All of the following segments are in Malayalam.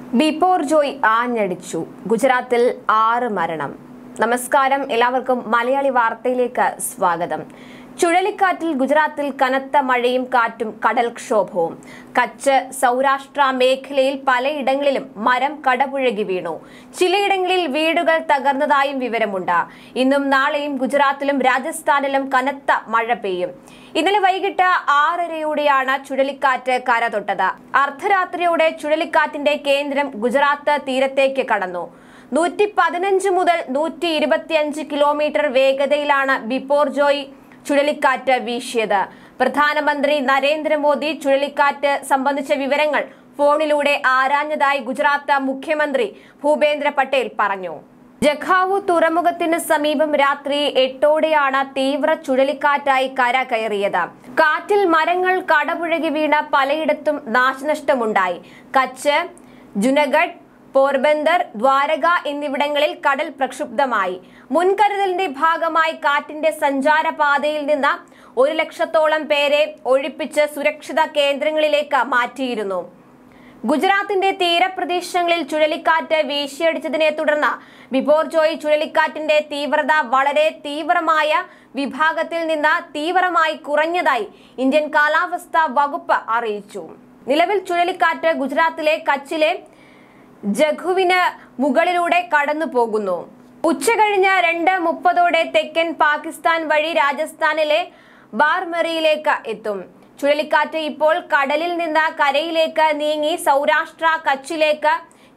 ബിപോർ ജോയ് ആഞ്ഞടിച്ചു ഗുജറാത്തിൽ ആറ് മരണം നമസ്കാരം എല്ലാവർക്കും മലയാളി വാർത്തയിലേക്ക് സ്വാഗതം ചുഴലിക്കാറ്റിൽ ഗുജറാത്തിൽ കനത്ത മഴയും കാറ്റും കടൽക്ഷോഭവും കച്ച് സൗരാഷ്ട്ര മേഖലയിൽ പലയിടങ്ങളിലും മരം കടപുഴകി വീണു ചിലയിടങ്ങളിൽ വീടുകൾ തകർന്നതായും വിവരമുണ്ട് ഇന്നും നാളെയും ഗുജറാത്തിലും രാജസ്ഥാനിലും കനത്ത മഴ പെയ്യും ഇന്നലെ വൈകിട്ട് ആറരയോടെയാണ് ചുഴലിക്കാറ്റ് കര തൊട്ടത് അർദ്ധരാത്രിയോടെ ചുഴലിക്കാറ്റിന്റെ കേന്ദ്രം ഗുജറാത്ത് തീരത്തേക്ക് കടന്നു നൂറ്റി പതിനഞ്ച് മുതൽ നൂറ്റി ഇരുപത്തിയഞ്ച് കിലോമീറ്റർ വേഗതയിലാണ് ബിപ്പോർ ജോയ് ചുഴലിക്കാറ്റ് വീശിയത് പ്രധാനമന്ത്രി നരേന്ദ്രമോദി ചുഴലിക്കാറ്റ് സംബന്ധിച്ച വിവരങ്ങൾ ഫോണിലൂടെ ആരാഞ്ഞതായി ഗുജറാത്ത് മുഖ്യമന്ത്രി ഭൂപേന്ദ്ര പട്ടേൽ പറഞ്ഞു ജഖാവു തുറമുഖത്തിന് സമീപം രാത്രി എട്ടോടെയാണ് തീവ്ര ചുഴലിക്കാറ്റായി കര കയറിയത് കാറ്റിൽ മരങ്ങൾ കടപുഴകി വീണ പലയിടത്തും നാശനഷ്ടമുണ്ടായി കച്ച് ജുനഗഡ് പോർബന്ദർ ദ്വാരക എന്നിവിടങ്ങളിൽ കടൽ പ്രക്ഷുബ്ധമായി മുൻകരുതലിന്റെ ഭാഗമായി കാറ്റിന്റെ സഞ്ചാരപാതയിൽ നിന്ന് ഒരു ലക്ഷത്തോളം പേരെ ഒഴിപ്പിച്ച് സുരക്ഷിത കേന്ദ്രങ്ങളിലേക്ക് മാറ്റിയിരുന്നു ഗുജറാത്തിന്റെ തീരപ്രദേശങ്ങളിൽ ചുഴലിക്കാറ്റ് വീശിയടിച്ചതിനെ തുടർന്ന് ബിപോർ ജോയ് ചുഴലിക്കാറ്റിന്റെ തീവ്രത വളരെ തീവ്രമായ വിഭാഗത്തിൽ നിന്ന് തീവ്രമായി കുറഞ്ഞതായി ഇന്ത്യൻ കാലാവസ്ഥാ വകുപ്പ് അറിയിച്ചു നിലവിൽ ചുഴലിക്കാറ്റ് ഗുജറാത്തിലെ കച്ചിലെ ജഖുവിന് മുകളിലൂടെ കടന്നു പോകുന്നു ഉച്ചകഴിഞ്ഞ് രണ്ട് മുപ്പതോടെ തെക്കൻ പാകിസ്ഥാൻ വഴി രാജസ്ഥാനിലെ ബാർമെറിയിലേക്ക് എത്തും ചുഴലിക്കാറ്റ് ഇപ്പോൾ കടലിൽ നിന്ന് കരയിലേക്ക് നീങ്ങി സൗരാഷ്ട്ര കച്ചിലേക്ക്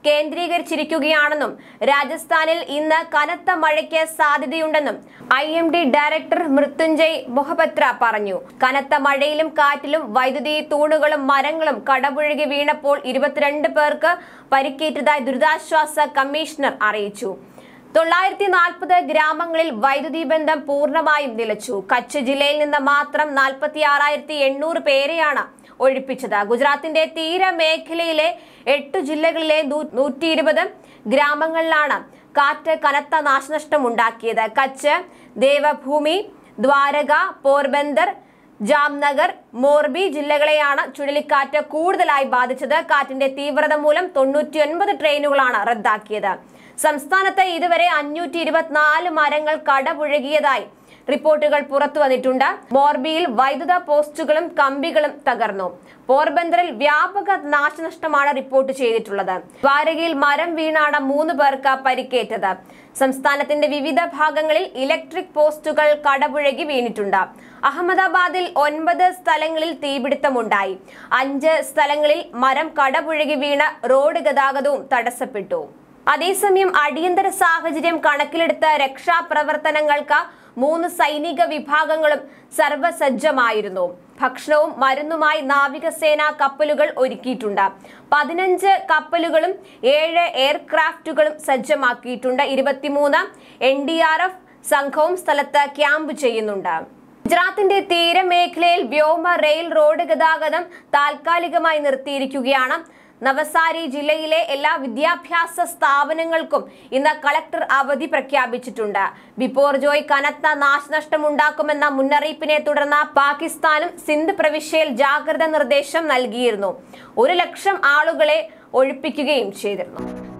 കേന്ദ്രീകരിച്ചിരിക്കുകയാണെന്നും രാജസ്ഥാനിൽ ഇന്ന് കനത്ത മഴയ്ക്ക് സാധ്യതയുണ്ടെന്നും I M D director Mrityunjay Mohapatra പറഞ്ഞു കനത്ത മഴയിലും കാറ്റിലും വൈദ്യുതി തൂണുകളും മരങ്ങളും കടപുഴകി വീണപ്പോൾ ഇരുപത്തിരണ്ട് പേർക്ക് പരിക്കേറ്റതായി ദുരിതാശ്വാസ കമ്മീഷണർ അറിയിച്ചു തൊള്ളായിരത്തി നാൽപ്പത് ഗ്രാമങ്ങളിൽ വൈദ്യുതി ബന്ധം പൂർണ്ണമായും നിലച്ചു കച്ച് ജില്ലയിൽ നിന്ന് മാത്രം നാൽപ്പത്തി ആറായിരത്തി എണ്ണൂറ് പേരെയാണ് ഒഴിപ്പിച്ചത് ഗുജറാത്തിന്റെ തീരമേഖലയിലെ എട്ട് ജില്ലകളിലെ നൂറ്റി ഇരുപത് ഗ്രാമങ്ങളിലാണ് കാറ്റ് കനത്ത നാശനഷ്ടം ഉണ്ടാക്കിയത് കച്ച് ദേവഭൂമി ദ്വാരക പോർബന്ദർ ജാംനഗർ മോർബി ജില്ലകളെയാണ് ചുഴലിക്കാറ്റ് കൂടുതലായി ബാധിച്ചത് കാറ്റിന്റെ തീവ്രത മൂലം തൊണ്ണൂറ്റിയൊൻപത് ട്രെയിനുകളാണ് റദ്ദാക്കിയത് സംസ്ഥാനത്ത് ഇതുവരെ അഞ്ഞൂറ്റി ഇരുപത്തിനാല് മരങ്ങൾ കടപുഴകിയതായി റിപ്പോർട്ടുകൾ പുറത്തു വന്നിട്ടുണ്ട് മോർബിയിൽ വൈദ്യുത പോസ്റ്റുകളും കമ്പികളും തകർന്നു പോർബന്തറിൽ വ്യാപക നാശനഷ്ടമാണ് റിപ്പോർട്ട് ചെയ്തിട്ടുള്ളത് ദ്വാരകയിൽ മരം വീണാണ് മൂന്ന് പേർക്ക് പരിക്കേറ്റത് സംസ്ഥാനത്തിന്റെ വിവിധ ഭാഗങ്ങളിൽ ഇലക്ട്രിക് പോസ്റ്റുകൾ കടപുഴകി വീണിട്ടുണ്ട് അഹമ്മദാബാദിൽ ഒൻപത് സ്ഥലങ്ങളിൽ തീപിടുത്തമുണ്ടായി അഞ്ച് സ്ഥലങ്ങളിൽ മരം കടപുഴകി വീണ് റോഡ് ഗതാഗതവും തടസ്സപ്പെട്ടു അതേസമയം അടിയന്തര സാഹചര്യം കണക്കിലെടുത്ത രക്ഷാപ്രവർത്തനങ്ങൾക്ക് മൂന്ന് സൈനിക വിഭാഗങ്ങളും സർവസജ്ജമായിരുന്നു ഭക്ഷണവും മരുന്നുമായി നാവികസേന കപ്പലുകൾ ഒരുക്കിയിട്ടുണ്ട് പതിനഞ്ച് കപ്പലുകളും ഏഴ് എയർക്രാഫ്റ്റുകളും സജ്ജമാക്കിയിട്ടുണ്ട് ഇരുപത്തിമൂന്ന് എൻ ഡി ആർ എഫ് സംഘവും സ്ഥലത്ത് ക്യാമ്പ് ചെയ്യുന്നുണ്ട് ഗുജറാത്തിന്റെ തീരമേഖലയിൽ വ്യോമ റെയിൽ റോഡ് ഗതാഗതം താൽക്കാലികമായി നിർത്തിയിരിക്കുകയാണ് നവസാരി ജില്ലയിലെ എല്ലാ വിദ്യാഭ്യാസ സ്ഥാപനങ്ങൾക്കും ഇന്ന് കളക്ടർ അവധി പ്രഖ്യാപിച്ചിട്ടുണ്ട് ബിപ്പോർ ജോയ് കനത്ത നാശനഷ്ടമുണ്ടാക്കുമെന്ന മുന്നറിയിപ്പിനെ തുടർന്ന് പാകിസ്ഥാനും സിന്ധ് പ്രവിശ്യയിൽ ജാഗ്രത നിർദ്ദേശം നൽകിയിരുന്നു ഒരു ലക്ഷം ആളുകളെ ഒഴിപ്പിക്കുകയും ചെയ്തിരുന്നു